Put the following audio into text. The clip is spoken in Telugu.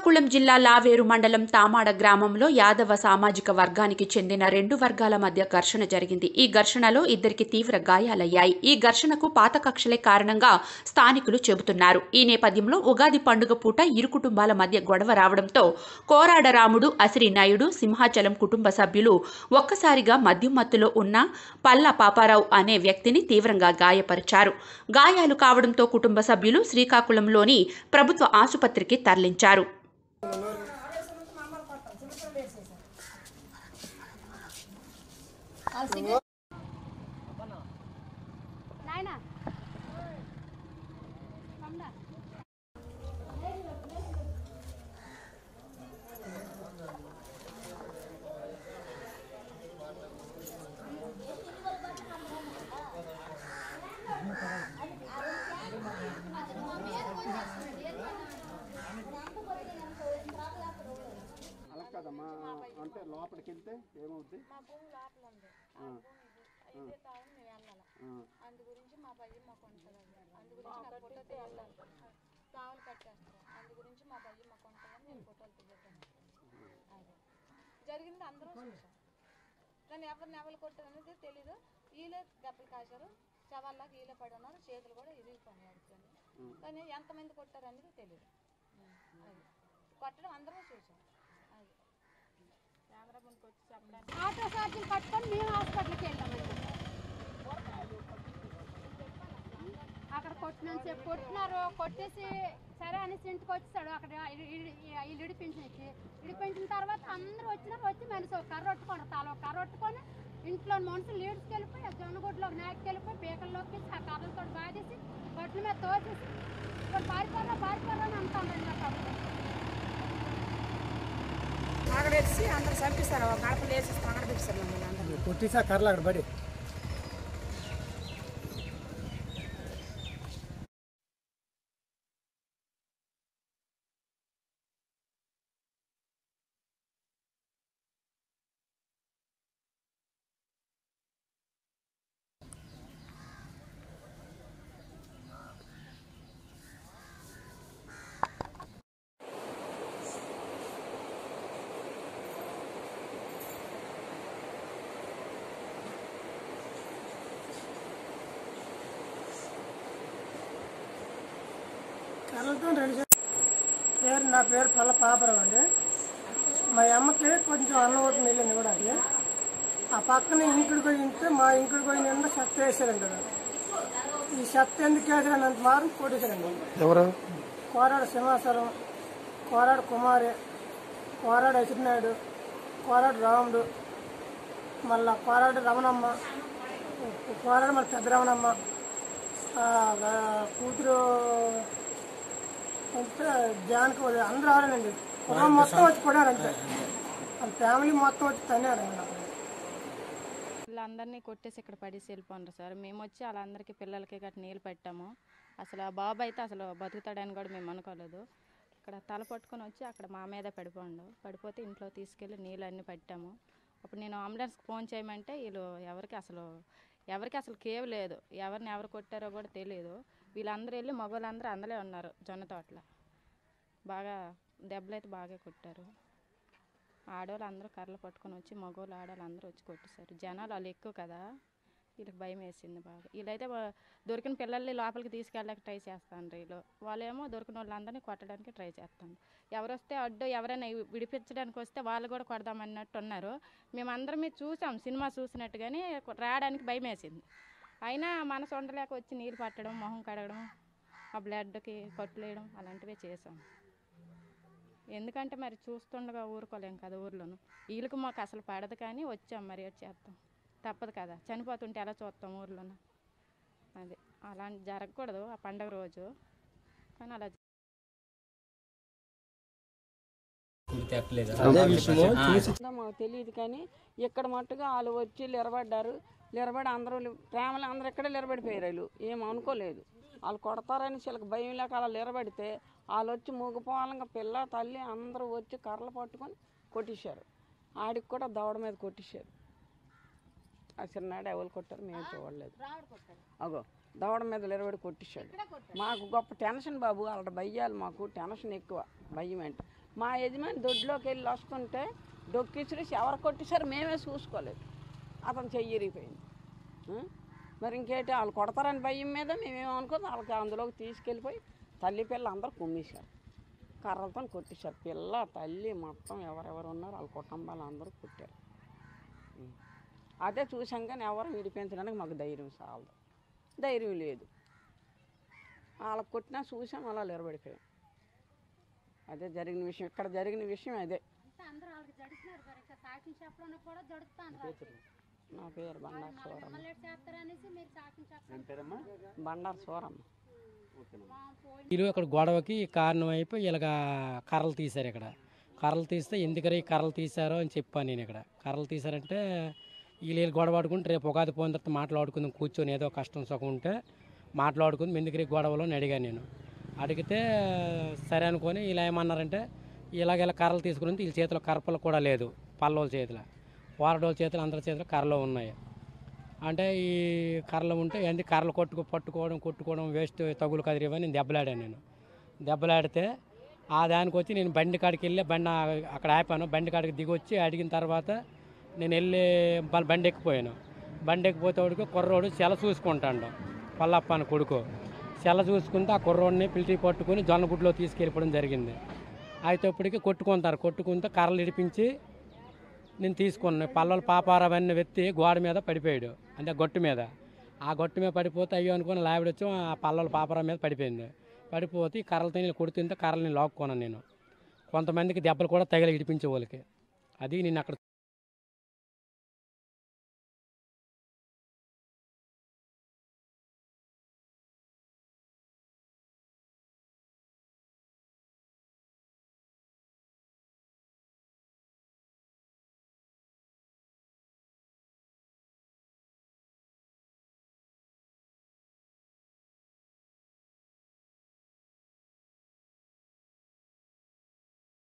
శ్రీకాకుళం జిల్లా లావేరు మండలం తామాడ గ్రామంలో యాదవ సామాజిక వర్గానికి చెందిన రెండు వర్గాల మధ్య ఘర్షణ జరిగింది ఈ ఘర్షణలో ఇద్దరికి తీవ్ర గాయాలయ్యాయి ఈ ఘర్షణకు పాత కక్షలే కారణంగా స్థానికులు చెబుతున్నారు ఈ నేపథ్యంలో ఉగాది పండుగ పూట ఇరు కుటుంబాల మధ్య గొడవ రావడంతో కోరాడ రాముడు అసిరి నాయుడు సింహాచలం కుటుంబ సభ్యులు ఒక్కసారిగా మద్యం మత్తులో ఉన్న పల్లా పాపారావు అనే వ్యక్తిని తీవ్రంగా గాయపరిచారు గాయాలు కావడంతో కుటుంబ సభ్యులు శ్రీకాకుళంలోని ప్రభుత్వ ఆసుపత్రికి తరలించారు నాయనా కమ్దా అలా కదమ్మా అంటే లోపలికి వెళ్తే ఏమవుద్ది మా భూమి లోపల ఉంది ఆ భూమి అయితే తాను మేము వెళ్ళాలి అందు గురించి మా భయం మాకు ఉంటుందండి అందు గురించి నాకు ఫోటోతో వెళ్ళాలి తావులు కట్టేస్తారు అందు గురించి మా భయం మాకు ఉంటుందని నేను ఫోటోలు దిగుతాను అది జరిగింది అందరూ చూసాం కానీ ఎవరిని ఎవరు కొట్టారు అనేది తెలీదు వీళ్ళే దెబ్బలు కాశారు శవాల్లాగా వీళ్ళే పడి ఉన్నారు చేతులు కూడా ఇరిగిపోయినాయి అడుగుతుంది కానీ ఎంతమంది కొట్టారు అనేది తెలియదు అది కొట్టడం అందరూ చూసాం అది కెమెరా ముందుకు వచ్చి చెప్పడానికి ఆటో ఛార్జీలు పట్టుకొని మేము హాస్పిటల్కి వెళ్ళామండి అక్కడ కొట్టినని చెప్పి కొట్టినారు కొట్టేసి సరే అనేసి ఇంటికి వచ్చేసాడు అక్కడ ఇల్లు- ఇల్లు- ఇల్లు ఇడిపించి ఇచ్చి ఇడిపించిన తర్వాత అందరూ వచ్చినారు వచ్చి మనిషి ఒక కర్ర కొట్టుకోండి తల ఒక కర్ర కొట్టుకొని ఇంట్లో మనుషులు లీడ్స్కి వెళ్ళిపోయి ఆ జొన్నగొడ్లోకి నాయకు వెళ్ళిపోయి పీకల్లోకి ఆ కర్రలతో బాధేసి గొడ్ల మీద తోచేసి ఇప్పుడు పారిపోరా పారిపోరా అని అంటాను నాకు అప్పుడు అక్కడ వేసి అందరు చంపిస్తారు ఒక గడపలు వేసి అక్కడ పిలుస్తారు మమ్మల్ని అందరూ కొట్టేసా కర్రలు అక్కడ పడి కర్రలతో రెండు చే- పేరు నా పేరు పల్ల పాపరావు అండి మా అమ్మకి కొంచెం అన్నం ఒకటి వెళ్ళింది కూడా అది ఆ పక్కన ఇంకుడు పోయి ఉంటే మా ఇంకుడు పోయి నిండా చెత్త వేసారండి అది. ఈ చెత్త ఎందుకు వేసారన్నంత మాత్రం కొట్టేశారండి ఎవరు కోరాడు సింహాసనం కోరాడు కుమారి కోరాడు అసిరినాయుడు కోరాడు రాముడు మళ్ళా కోరాడు రమణమ్మ కోరాడు మళ్ళీ పెద్ద రమణమ్మ ఆ, ఆ, కూతురు అంటే జానకి వాళ్ళు అందరూ ఆడారండి కుటుంబం మొత్తం వచ్చి కొడారు అంతే వాళ్ళ ఫ్యామిలీ మొత్తం వచ్చి తన్నాడు వీళ్ళందరినీ కొట్టేసి ఇక్కడ పడేసి వెళ్ళిపోండ్రు సార్ మేము వచ్చి వాళ్ళందరికీ పిల్లలకి గట్ట నీళ్ళు పెట్టాము అసలు ఆ బాబు అయితే అసలు బతుకుతాడని కూడా మేము అనుకోలేదు ఇక్కడ తల పట్టుకొని వచ్చి అక్కడ మా మీద పడిపోండు పడిపోతే ఇంట్లో తీసుకెళ్ళి నీళ్ళు అన్నీ పెట్టాము అప్పుడు నేను అంబులెన్స్కి ఫోన్ చేయమంటే వీళ్ళు ఎవరికి అసలు ఎవరికి అసలు కేవ్ లేదు ఎవరిని ఎవరు కొట్టారో కూడా తెలియదు వీళ్ళందరూ వెళ్ళి మగవాళ్ళందరూ అందులో ఉన్నారు జొన్న తోటలో బాగా దెబ్బలు అయితే బాగా కొట్టారు ఆడవాళ్ళు అందరూ కర్రలు పట్టుకొని వచ్చి మగవాళ్ళు ఆడవాళ్ళు అందరూ వచ్చి కొట్టేశారు జనాలు వాళ్ళు ఎక్కువ కదా వీళ్ళకి భయం వేసింది బాగా వీళ్ళైతే వా- దొరికిన పిల్లల్ని లోపలికి తీసుకెళ్ళడానికి ట్రై చేస్తాను వీళ్ళు వాళ్ళేమో దొరికిన వాళ్ళందరినీ కొట్టడానికి ట్రై చేస్తాను ఎవరు వస్తే అడ్డు ఎవరైనా వి- విడిపించడానికి వస్తే వాళ్ళు కూడా కొడదామన్నట్టు ఉన్నారు మేమందరం మీరు చూసాం సినిమా చూసినట్టుగానే కొ- రావడానికి భయం వేసింది అయినా మనసు ఉండలేక వచ్చి నీళ్ళు పట్టడం మొహం కడగడం ఆ బ్లడ్కి కట్టులేయడం అలాంటివే చేసాం ఎందుకంటే మరి చూస్తుండగా ఊరుకోలేం కదా ఊర్లోను వీళ్ళకి మాకు అసలు పడదు కానీ వచ్చాం మరి వచ్చి చేస్తాం తప్పదు కదా చనిపోతుంటే ఎలా చూస్తాం ఊర్లోను అది అలాంటి జరగకూడదు ఆ పండగ రోజు కానీ అలా ఉందో మాకు తెలియదు కానీ ఇక్కడ మట్టుగా వాళ్ళు వచ్చి నిలబడ్డారు నిలబడి అందరూ ప్రేమలు అందరూ ఇక్కడే నిలబడిపోయారు వాళ్ళు ఏం అనుకోలేదు వాళ్ళు కొడతారని వీళ్ళకి భయం లేక అలా నిలబడితే వాళ్ళు వచ్చి మూగిపోవాలంగా పిల్ల తల్లి అందరూ వచ్చి కర్రలు పట్టుకొని కొట్టేశారు ఆడికి కూడా దవడ మీద కొట్టేశారు ఆ చిన్నాడు ఎవరు కొట్టారు మేము చూడలేదు అగో దవడ మీద నిలబడి కొట్టేశాడు మాకు గొప్ప టెన్షన్ బాబు వాళ్ళ భయ్యాలు మాకు టెన్షన్ ఎక్కువ భయం అంటే మా యజమాని దొడ్లోకి వెళ్ళి వస్తుంటే డొక్కిచ్చుడు ఎవరు కొట్టేసారు మేమే చూసుకోలేదు అతను చెయ్యి ఇరిగిపోయింది ఆ? మరి ఇంకేంటి వాళ్ళు కొడతారని భయం మీద మేమేమనుకోదు వాళ్ళకి అందులోకి తీసుకెళ్ళిపోయి తల్లి పిల్ల అందరూ కుమ్మేశారు కర్రలతో కొట్టేశారు పిల్ల తల్లి మొత్తం ఎవరెవరు ఉన్నారో వాళ్ళ కుటుంబాలు అందరూ కొట్టారు ఉం. అదే చూసాం కానీ ఎవరు విడిపించడానికి మాకు ధైర్యం చాలదు ధైర్యం లేదు వాళ్ళకి కొట్టినా చూసాం అలా నిలబడిపోయాం అదే జరిగిన విషయం ఇక్కడ జరిగిన విషయం అదే అంటే అందరూ వాళ్ళకి జడుతున్నారు సార్ ఇంకా సాక్షి చెప్పడంలో కూడా జడుస్తాను నా పేరు బండారు సూరమ్మ మళ్ళీ ఎటు చేస్తారనేసి మీరు సాక్షి చెప్పండి ఏం పేరమ్మా బండారు సూరమ్మ ఓకేనమ్మా వీళ్ళు ఇక్కడ గొడవకి కారణం అయిపోయి ఇలాగ కర్రలు తీశారు ఇక్కడ కర్రలు తీస్తే ఎందుకని ఈ కర్రలు తీశారో అని చెప్పాను నేను ఇక్కడ కర్రలు తీశారంటే వీళ్ళు వీళ్ళు గొడవ ఆడుకుంటే రేపు ఉగాది పోయిన తర్వాత మాట్లాడుకుందాం కూర్చొని ఏదో కష్టం సుఖం ఉంటే మాట్లాడుకుందాం ఎందుకని గొడవలో అని అడిగాను నేను అడిగితే సరే అనుకొని ఇలా ఏమన్నారంటే ఇలాగ ఇలా కర్రలు తీసుకుని వీళ్ళ చేతిలో కర్రలు కూడా లేదు పల్లవుల చేతిలో వారడోళ్ళ చేతిలో అందరి చేతిలో కర్రలు ఉన్నాయి అంటే ఈ కర్రలు ఉంటే ఏంటి కర్రలు కొట్టుకు పట్టుకోవడం కొట్టుకోవడం వేస్ట్ తగులు కదిరివని నేను దెబ్బలాడాను నేను దెబ్బలాడితే ఆ దానికి వచ్చి నేను బండి కాడికి వెళ్ళి బండి ఆ- అక్కడ ఆపాను బండి కాడికి దిగి వచ్చి అడిగిన తర్వాత నేను వెళ్ళి బ- బండి ఎక్కిపోయాను బండి ఎక్కిపోతే వాడికి కుర్రోడు సెల చూసుకుంటాడు పల్లప్ప అని కొడుకు సెల చూసుకుంటే ఆ కుర్రోడిని పిలిచి పట్టుకుని జొన్నగుడ్లో తీసుకెళ్ళిపోవడం జరిగింది అయితే ఇప్పటికి కొట్టుకుంటారు కొట్టుకుంటే కర్రలు ఇడిపించి నేను తీసుకున్నాను పల్లలు పాపారావు అన్న వ్యక్తి గోడ మీద పడిపోయాడు అంటే గొట్టు మీద ఆ గొట్టు మీద పడిపోతే అయ్యో అనుకుని లావిడొచ్చి ఆ పల్లలు పాపారావు మీద పడిపోయింది పడిపోతే ఈ కర్రలతో నేను కొడుతుంటే కర్రలు నేను లాక్కున్నాను నేను కొంతమందికి దెబ్బలు కూడా తగిలి ఇడిపించే వాళ్ళకి అది నేను అక్కడ